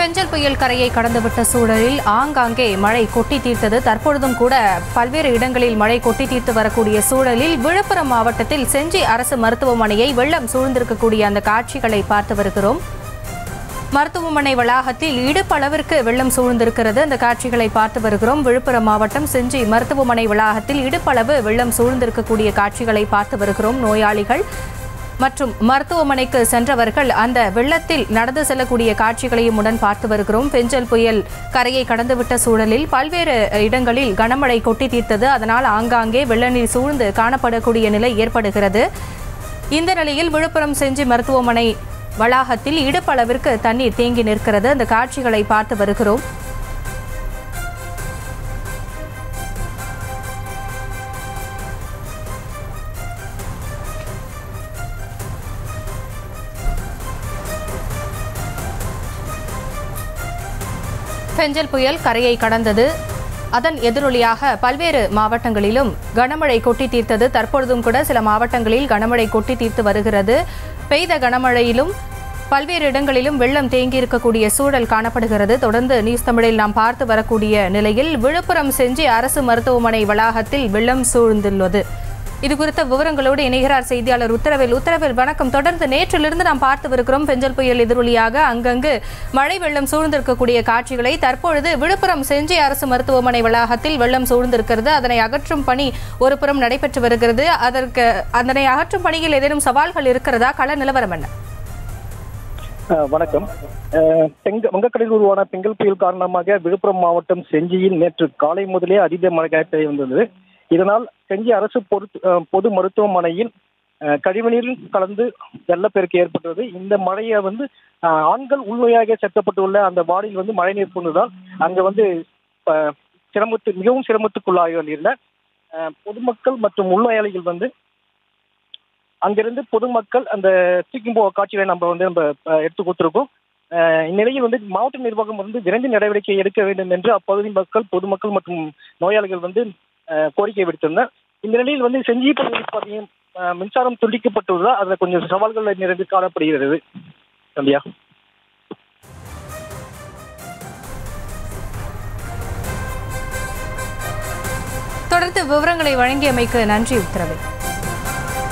பெஞ்சல் புயல் கரையை கடந்துவிட்ட சூழலில் ஆங்காங்கே மழை கொட்டி தீர்த்தது தற்பொழுதும் கூட பல்வேறு இடங்களில் மழை கொட்டி தீர்த்து வரக்கூடிய சூழலில் விழுப்புரம் மாவட்டத்தில் செஞ்சி அரசு மருத்துவமனையை வெள்ளம் சூழ்ந்திருக்கக்கூடிய அந்த காட்சிகளை பார்த்து வருகிறோம் மருத்துவமனை வளாகத்தில் இடுப்பளவிற்கு வெள்ளம் சூழ்ந்திருக்கிறது அந்த காட்சிகளை பார்த்து வருகிறோம் விழுப்புரம் மாவட்டம் செஞ்சி மருத்துவமனை வளாகத்தில் இடுப்பளவு வெள்ளம் சூழ்ந்திருக்கக்கூடிய காட்சிகளை பார்த்து வருகிறோம் நோயாளிகள் மற்றும் மருத்துவமனைக்கு சென்றவர்கள் அந்த வெள்ளத்தில் நடந்து செல்லக்கூடிய காட்சிகளையும் உடன் பார்த்து வருகிறோம் பெஞ்சல் புயல் கரையை கடந்துவிட்ட சூழலில் பல்வேறு இடங்களில் கனமழை கொட்டி தீர்த்தது அதனால் ஆங்காங்கே வெள்ள நீர் சூழ்ந்து காணப்படக்கூடிய நிலை ஏற்படுகிறது இந்த நிலையில் விழுப்புரம் செஞ்சி மருத்துவமனை வளாகத்தில் இடுப்பளவிற்கு தண்ணீர் தேங்கி நிற்கிறது அந்த காட்சிகளை பார்த்து வருகிறோம் பெஞ்சல் புயல் கரையை கடந்தது அதன் எதிரொலியாக பல்வேறு மாவட்டங்களிலும் கனமழை கொட்டி தீர்த்தது தற்பொழுதும் கூட சில மாவட்டங்களில் கனமழை கொட்டி தீர்த்து வருகிறது பெய்த கனமழையிலும் பல்வேறு இடங்களிலும் வெள்ளம் தேங்கி இருக்கக்கூடிய சூழல் காணப்படுகிறது தொடர்ந்து நியூஸ் தமிழில் நாம் பார்த்து வரக்கூடிய நிலையில் விழுப்புரம் செஞ்சி அரசு மருத்துவமனை வளாகத்தில் வெள்ளம் சூழ்ந்துள்ளது இது குறித்த விவரங்களோடு இணைகிறார் செய்தியாளர் உத்தரவில் உத்தரவில் வணக்கம் தொடர்ந்து நேற்றிலிருந்து நாம் பார்த்து வருகிறோம் பெஞ்சல் புயல் எதிரொலியாக அங்கங்கு மழை வெள்ளம் சூழ்ந்திருக்கக்கூடிய காட்சிகளை தற்பொழுது விழுப்புரம் செஞ்சி அரசு மருத்துவமனை வளாகத்தில் வெள்ளம் சூழ்ந்திருக்கிறது அதனை அகற்றும் பணி ஒரு புறம் நடைபெற்று வருகிறது அதற்கு அதனை அகற்றும் பணியில் ஏதேனும் சவால்கள் இருக்கிறதா கள நிலவரம் என்ன அஹ் வணக்கம் அஹ் பெங்க வங்கக்கடலில் உருவான பெங்கல் புயல் காரணமாக விழுப்புரம் மாவட்டம் செஞ்சியில் நேற்று காலை முதலே அதீத மழை பெய்து வந்தது இதனால் செஞ்சி அரசு பொது அஹ் பொது மருத்துவமனையில் அஹ் கழிவுநீர் கலந்து வெள்ளப்பெருக்கு ஏற்பட்டது இந்த மழையை வந்து அஹ் ஆண்கள் உள்நோயாக சேர்க்கப்பட்டுள்ள அந்த வார்டில் வந்து மழைநீர் புகுந்ததால் அங்க வந்து அஹ் சிரமத்து மிகவும் சிரமத்துக்குள்ளாகி வந்திருந்த அஹ் பொதுமக்கள் மற்றும் உள்நோயாளிகள் வந்து அங்கிருந்து பொதுமக்கள் அந்த தூக்கி போக காட்சிகளை நம்ம வந்து நம்ம அஹ், எடுத்து கொடுத்துருக்கோம் அஹ், இந்நிலையில் வந்து மாவட்ட நிர்வாகம் வந்து விரைந்து நடவடிக்கை எடுக்க வேண்டும் என்று அப்பகுதி மக்கள் பொதுமக்கள் மற்றும் நோயாளிகள் வந்து அஹ், கோரிக்கை விடுத்திருந்தனர் இந்த நிலையில் வந்து செஞ்சி பகுதியில் பார்த்தீங்கன்னா அஹ், மின்சாரம் துண்டிக்கப்பட்டுள்ளதால் அதில் கொஞ்சம் சவால்கள் நிறைந்து காணப்படுகிறது சந்தியா தொடர்ந்து விவரங்களை வழங்கியமைக்கு நன்றி உத்தரவில்